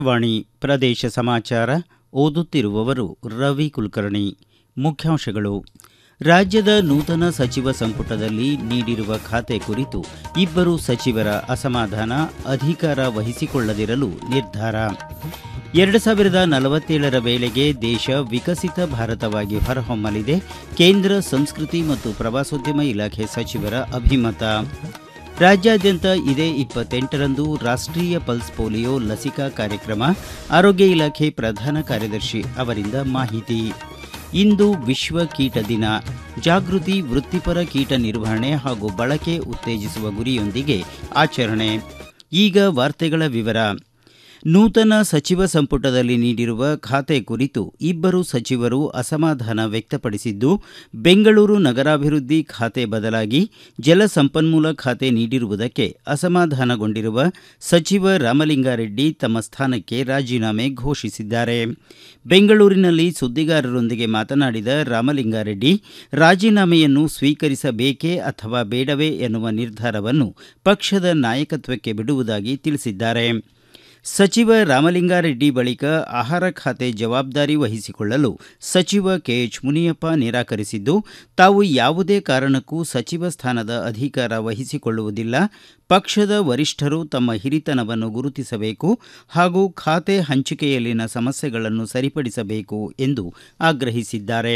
ವಾಣಿ ಪ್ರದೇಶ ಸಮಾಚಾರ ಓದುತ್ತಿರುವವರು ರವಿ ಕುಲಕರ್ಣಿ ಮುಖ್ಯಾಂಶಗಳು ರಾಜ್ಯದ ನೂತನ ಸಚಿವ ಸಂಪುಟದಲ್ಲಿ ನೀಡಿರುವ ಖಾತೆ ಕುರಿತು ಇಬ್ಬರು ಸಚಿವರ ಅಸಮಾಧಾನ ಅಧಿಕಾರ ವಹಿಸಿಕೊಳ್ಳದಿರಲು ನಿರ್ಧಾರ ಎರಡು ಸಾವಿರದ ನಲವತ್ತೇಳರ ವೇಳೆಗೆ ದೇಶ ವಿಕಸಿತ ಭಾರತವಾಗಿ ಹೊರಹೊಮ್ಮಲಿದೆ ಕೇಂದ್ರ ಸಂಸ್ಕೃತಿ ಮತ್ತು ಪ್ರವಾಸೋದ್ಯಮ ಇಲಾಖೆ ಸಚಿವರ ಅಭಿಮತ ರಾಜ್ಯಾದ್ಯಂತ ಇದೇ ಇಪ್ಪತ್ತೆಂಟರಂದು ರಾಷ್ಟೀಯ ಪಲ್ಸ್ ಪೋಲಿಯೋ ಲಸಿಕಾ ಕಾರ್ಯಕ್ರಮ ಆರೋಗ್ಯ ಇಲಾಖೆ ಪ್ರಧಾನ ಕಾರ್ಯದರ್ಶಿ ಅವರಿಂದ ಮಾಹಿತಿ ಇಂದು ವಿಶ್ವ ಕೀಟ ದಿನ ಜಾಗೃತಿ ವೃತ್ತಿಪರ ಕೀಟ ನಿರ್ವಹಣೆ ಹಾಗೂ ಬಳಕೆ ಉತ್ತೇಜಿಸುವ ಗುರಿಯೊಂದಿಗೆ ಆಚರಣೆ ಈಗ ವಾರ್ತೆಗಳ ವಿವರ ನೂತನ ಸಚಿವ ಸಂಪುಟದಲ್ಲಿ ನೀಡಿರುವ ಖಾತೆ ಕುರಿತು ಇಬ್ಬರು ಸಚಿವರು ಅಸಮಾಧಾನ ವ್ಯಕ್ತಪಡಿಸಿದ್ದು ಬೆಂಗಳೂರು ನಗರಾಭಿವೃದ್ಧಿ ಖಾತೆ ಬದಲಾಗಿ ಜಲಸಂಪನ್ಮೂಲ ಖಾತೆ ನೀಡಿರುವುದಕ್ಕೆ ಅಸಮಾಧಾನಗೊಂಡಿರುವ ಸಚಿವ ರಾಮಲಿಂಗಾರೆಡ್ಡಿ ತಮ್ಮ ಸ್ಥಾನಕ್ಕೆ ರಾಜೀನಾಮೆ ಘೋಷಿಸಿದ್ದಾರೆ ಬೆಂಗಳೂರಿನಲ್ಲಿ ಸುದ್ದಿಗಾರರೊಂದಿಗೆ ಮಾತನಾಡಿದ ರಾಮಲಿಂಗಾರೆಡ್ಡಿ ರಾಜೀನಾಮೆಯನ್ನು ಸ್ವೀಕರಿಸಬೇಕೇ ಅಥವಾ ಬೇಡವೇ ಎನ್ನುವ ನಿರ್ಧಾರವನ್ನು ಪಕ್ಷದ ನಾಯಕತ್ವಕ್ಕೆ ಬಿಡುವುದಾಗಿ ತಿಳಿಸಿದ್ದಾರೆ ಸಚಿವ ರಾಮಲಿಂಗಾರೆಡ್ಡಿ ಬಳಿಕ ಆಹಾರ ಖಾತೆ ಜವಾಬ್ದಾರಿ ವಹಿಸಿಕೊಳ್ಳಲು ಸಚಿವ ಕೆಎಚ್ ಮುನಿಯಪ್ಪ ನಿರಾಕರಿಸಿದ್ದು ತಾವು ಯಾವುದೇ ಕಾರಣಕ್ಕೂ ಸಚಿವ ಸ್ಥಾನದ ಅಧಿಕಾರ ವಹಿಸಿಕೊಳ್ಳುವುದಿಲ್ಲ ಪಕ್ಷದ ವರಿಷ್ಠರು ತಮ್ಮ ಹಿರಿತನವನ್ನು ಗುರುತಿಸಬೇಕು ಹಾಗೂ ಖಾತೆ ಹಂಚಿಕೆಯಲ್ಲಿನ ಸಮಸ್ಯೆಗಳನ್ನು ಸರಿಪಡಿಸಬೇಕು ಎಂದು ಆಗ್ರಹಿಸಿದ್ದಾರೆ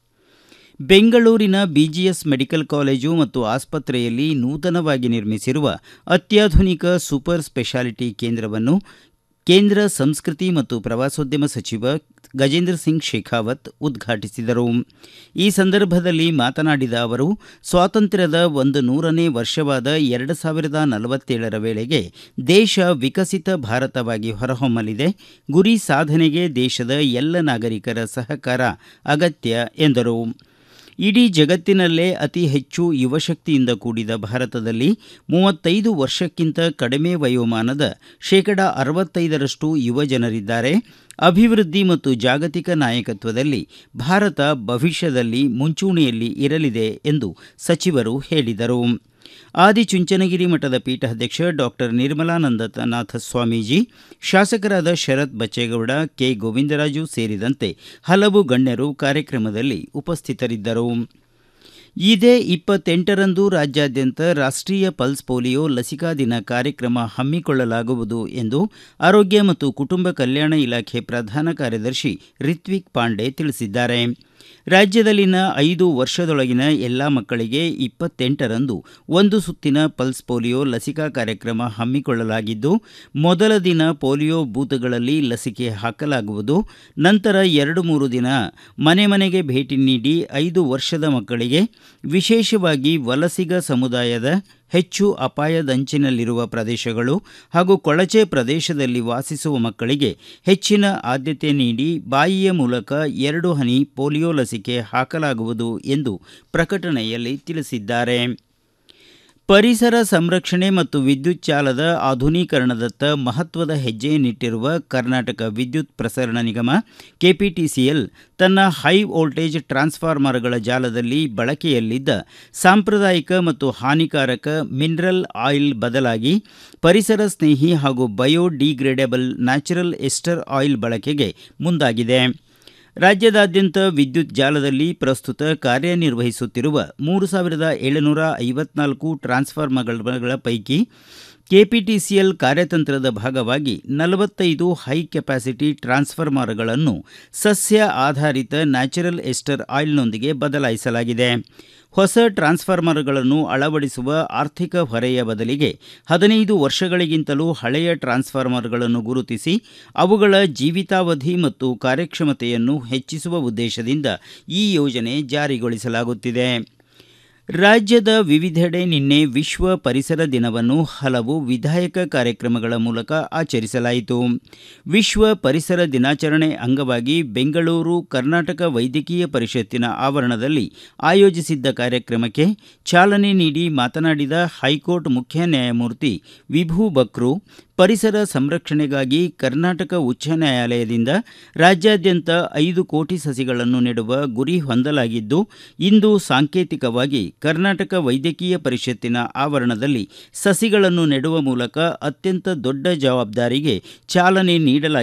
ಬೆಂಗಳೂರಿನ ಬಿಜಿಎಸ್ ಮೆಡಿಕಲ್ ಕಾಲೇಜು ಮತ್ತು ಆಸ್ಪತ್ರೆಯಲ್ಲಿ ನೂತನವಾಗಿ ನಿರ್ಮಿಸಿರುವ ಅತ್ಯಾಧುನಿಕ ಸೂಪರ್ ಸ್ಪೆಷಾಲಿಟಿ ಕೇಂದ್ರವನ್ನು ಕೇಂದ್ರ ಸಂಸ್ಕೃತಿ ಮತ್ತು ಪ್ರವಾಸೋದ್ಯಮ ಸಚಿವ ಗಜೇಂದ್ರ ಸಿಂಗ್ ಶೇಖಾವತ್ ಉದ್ಘಾಟಿಸಿದರು ಈ ಸಂದರ್ಭದಲ್ಲಿ ಮಾತನಾಡಿದ ಅವರು ಸ್ವಾತಂತ್ರ್ಯದ ಒಂದು ನೂರನೇ ವರ್ಷವಾದ ಎರಡು ಸಾವಿರದ ನಲವತ್ತೇಳರ ವೇಳೆಗೆ ದೇಶ ವಿಕಸಿತ ಭಾರತವಾಗಿ ಹೊರಹೊಮ್ಮಲಿದೆ ಗುರಿ ಸಾಧನೆಗೆ ದೇಶದ ಎಲ್ಲ ನಾಗರಿಕರ ಸಹಕಾರ ಅಗತ್ಯ ಎಂದರು ಇಡೀ ಜಗತ್ತಿನಲ್ಲೇ ಅತಿ ಹೆಚ್ಚು ಯುವಶಕ್ತಿಯಿಂದ ಕೂಡಿದ ಭಾರತದಲ್ಲಿ ಮೂವತ್ತೈದು ವರ್ಷಕ್ಕಿಂತ ಕಡಿಮೆ ವಯೋಮಾನದ ಶೇಕಡ ಅರವತ್ತೈದರಷ್ಟು ಯುವ ಜನರಿದ್ದಾರೆ ಅಭಿವೃದ್ಧಿ ಮತ್ತು ಜಾಗತಿಕ ನಾಯಕತ್ವದಲ್ಲಿ ಭಾರತ ಭವಿಷ್ಯದಲ್ಲಿ ಮುಂಚೂಣಿಯಲ್ಲಿ ಇರಲಿದೆ ಎಂದು ಸಚಿವರು ಹೇಳಿದರು ಆದಿಚುಂಚನಗಿರಿ ಮಠದ ಪೀಠಾಧ್ಯಕ್ಷ ಡಾಕ್ಟರ್ ನಿರ್ಮಲಾನಂದನಾಥ ಸ್ವಾಮೀಜಿ ಶಾಸಕರಾದ ಶರತ್ ಬಚ್ಚೇಗೌಡ ಕೆ ಗೋವಿಂದರಾಜು ಸೇರಿದಂತೆ ಹಲವು ಗಣ್ಯರು ಕಾರ್ಯಕ್ರಮದಲ್ಲಿ ಉಪಸ್ಥಿತರಿದ್ದರು ಇದೇ ಇಪ್ಪತ್ತೆಂಟರಂದು ರಾಜ್ಯಾದ್ಯಂತ ರಾಷ್ಟೀಯ ಪಲ್ಸ್ ಪೋಲಿಯೋ ಲಸಿಕಾ ದಿನ ಕಾರ್ಯಕ್ರಮ ಹಮ್ಮಿಕೊಳ್ಳಲಾಗುವುದು ಎಂದು ಆರೋಗ್ಯ ಮತ್ತು ಕುಟುಂಬ ಕಲ್ಯಾಣ ಇಲಾಖೆ ಪ್ರಧಾನ ಕಾರ್ಯದರ್ಶಿ ರಿತ್ವಿಕ್ ಪಾಂಡೆ ತಿಳಿಸಿದ್ದಾರೆ ರಾಜ್ಯದಲ್ಲಿನ ಐದು ವರ್ಷದೊಳಗಿನ ಎಲ್ಲಾ ಮಕ್ಕಳಿಗೆ ಇಪ್ಪತ್ತೆಂಟರಂದು ಒಂದು ಸುತ್ತಿನ ಪಲ್ಸ್ ಪೋಲಿಯೋ ಲಸಿಕಾ ಕಾರ್ಯಕ್ರಮ ಹಮ್ಮಿಕೊಳ್ಳಲಾಗಿದ್ದು ಮೊದಲ ದಿನ ಪೋಲಿಯೋ ಬೂತ್ಗಳಲ್ಲಿ ಲಸಿಕೆ ಹಾಕಲಾಗುವುದು ನಂತರ ಎರಡು ಮೂರು ದಿನ ಮನೆ ಮನೆಗೆ ಭೇಟಿ ನೀಡಿ ಐದು ವರ್ಷದ ಮಕ್ಕಳಿಗೆ ವಿಶೇಷವಾಗಿ ವಲಸಿಗ ಸಮುದಾಯದ ಹೆಚ್ಚು ಅಪಾಯದಂಚಿನಲ್ಲಿರುವ ಪ್ರದೇಶಗಳು ಹಾಗೂ ಕೊಳಚೆ ಪ್ರದೇಶದಲ್ಲಿ ವಾಸಿಸುವ ಮಕ್ಕಳಿಗೆ ಹೆಚ್ಚಿನ ಆದ್ಯತೆ ನೀಡಿ ಬಾಯಿಯ ಮೂಲಕ ಎರಡು ಹನಿ ಪೋಲಿಯೋ ಲಸಿಕೆ ಹಾಕಲಾಗುವುದು ಎಂದು ಪ್ರಕಟಣೆಯಲ್ಲಿ ತಿಳಿಸಿದ್ದಾರೆ ಪರಿಸರ ಸಂರಕ್ಷಣೆ ಮತ್ತು ವಿದ್ಯುತ್ ಜಾಲದ ಆಧುನೀಕರಣದತ್ತ ಮಹತ್ವದ ಹೆಜ್ಜೆಯನ್ನಿಟ್ಟಿರುವ ಕರ್ನಾಟಕ ವಿದ್ಯುತ್ ಪ್ರಸರಣ ನಿಗಮ ಕೆಪಿಟಿಸಿಎಲ್ ತನ್ನ ಹೈ ವೋಲ್ಟೇಜ್ ಟ್ರಾನ್ಸ್ಫಾರ್ಮರ್ಗಳ ಜಾಲದಲ್ಲಿ ಬಳಕೆಯಲ್ಲಿದ್ದ ಸಾಂಪ್ರದಾಯಿಕ ಮತ್ತು ಹಾನಿಕಾರಕ ಮಿನರಲ್ ಆಯಿಲ್ ಬದಲಾಗಿ ಪರಿಸರ ಸ್ನೇಹಿ ಹಾಗೂ ಬಯೋಡಿಗ್ರೇಡೇಬಲ್ ನ್ಯಾಚುರಲ್ ಎಸ್ಟರ್ ಆಯಿಲ್ ಬಳಕೆಗೆ ಮುಂದಾಗಿದೆ ರಾಜ್ಯದಾದ್ಯಂತ ವಿದ್ಯುತ್ ಜಾಲದಲ್ಲಿ ಪ್ರಸ್ತುತ ಕಾರ್ಯನಿರ್ವಹಿಸುತ್ತಿರುವ ಮೂರು ಸಾವಿರದ ಏಳುನೂರ ಐವತ್ನಾಲ್ಕು ಟ್ರಾನ್ಸ್ಫಾರ್ಮರ್ಗಳ ಪೈಕಿ ಕೆಪಿಟಿಸಿಎಲ್ ಕಾರ್ಯತಂತ್ರದ ಭಾಗವಾಗಿ ನಲವತ್ತೈದು ಹೈ ಕೆಪಾಸಿಟಿ ಟ್ರಾನ್ಸ್ಫಾರ್ಮರ್ಗಳನ್ನು ಸಸ್ಯ ಆಧಾರಿತ ನ್ಯಾಚುರಲ್ ಎಸ್ಟರ್ ಆಯಿಲ್ನೊಂದಿಗೆ ಬದಲಾಯಿಸಲಾಗಿದೆ ಹೊಸ ಟ್ರಾನ್ಸ್ಫಾರ್ಮರ್ಗಳನ್ನು ಅಳವಡಿಸುವ ಆರ್ಥಿಕ ಹೊರೆಯ ಬದಲಿಗೆ ಹದಿನೈದು ವರ್ಷಗಳಿಗಿಂತಲೂ ಹಳೆಯ ಟ್ರಾನ್ಸ್ಫಾರ್ಮರ್ಗಳನ್ನು ಗುರುತಿಸಿ ಅವುಗಳ ಜೀವಿತಾವಧಿ ಮತ್ತು ಕಾರ್ಯಕ್ಷಮತೆಯನ್ನು ಹೆಚ್ಚಿಸುವ ಉದ್ದೇಶದಿಂದ ಈ ಯೋಜನೆ ಜಾರಿಗೊಳಿಸಲಾಗುತ್ತಿದೆ ರಾಜ್ಯದ ವಿವಿಧೆಡೆ ನಿನ್ನೆ ವಿಶ್ವ ಪರಿಸರ ದಿನವನ್ನು ಹಲವು ವಿಧಾಯಕ ಕಾರ್ಯಕ್ರಮಗಳ ಮೂಲಕ ಆಚರಿಸಲಾಯಿತು ವಿಶ್ವ ಪರಿಸರ ದಿನಾಚರಣೆ ಅಂಗವಾಗಿ ಬೆಂಗಳೂರು ಕರ್ನಾಟಕ ವೈದ್ಯಕೀಯ ಪರಿಷತ್ತಿನ ಆವರಣದಲ್ಲಿ ಆಯೋಜಿಸಿದ್ದ ಕಾರ್ಯಕ್ರಮಕ್ಕೆ ಚಾಲನೆ ನೀಡಿ ಮಾತನಾಡಿದ ಹೈಕೋರ್ಟ್ ಮುಖ್ಯ ನ್ಯಾಯಮೂರ್ತಿ ವಿಭು ಬಕ್ರು ಪರಿಸರ ಸಂರಕ್ಷಣೆಗಾಗಿ ಕರ್ನಾಟಕ ಉಚ್ಚ ನ್ಯಾಯಾಲಯದಿಂದ ರಾಜ್ಯಾದ್ಯಂತ ಐದು ಕೋಟಿ ಸಸಿಗಳನ್ನು ನೆಡುವ ಗುರಿ ಹೊಂದಲಾಗಿದ್ದು ಇಂದು ಸಾಂಕೇತಿಕವಾಗಿ ಕರ್ನಾಟಕ ವೈದ್ಯಕೀಯ ಪರಿಷತ್ತಿನ ಆವರಣದಲ್ಲಿ ಸಸಿಗಳನ್ನು ನೆಡುವ ಮೂಲಕ ಅತ್ಯಂತ ದೊಡ್ಡ ಜವಾಬ್ದಾರಿಗೆ ಚಾಲನೆ ನೀಡಲಾಗಿದೆ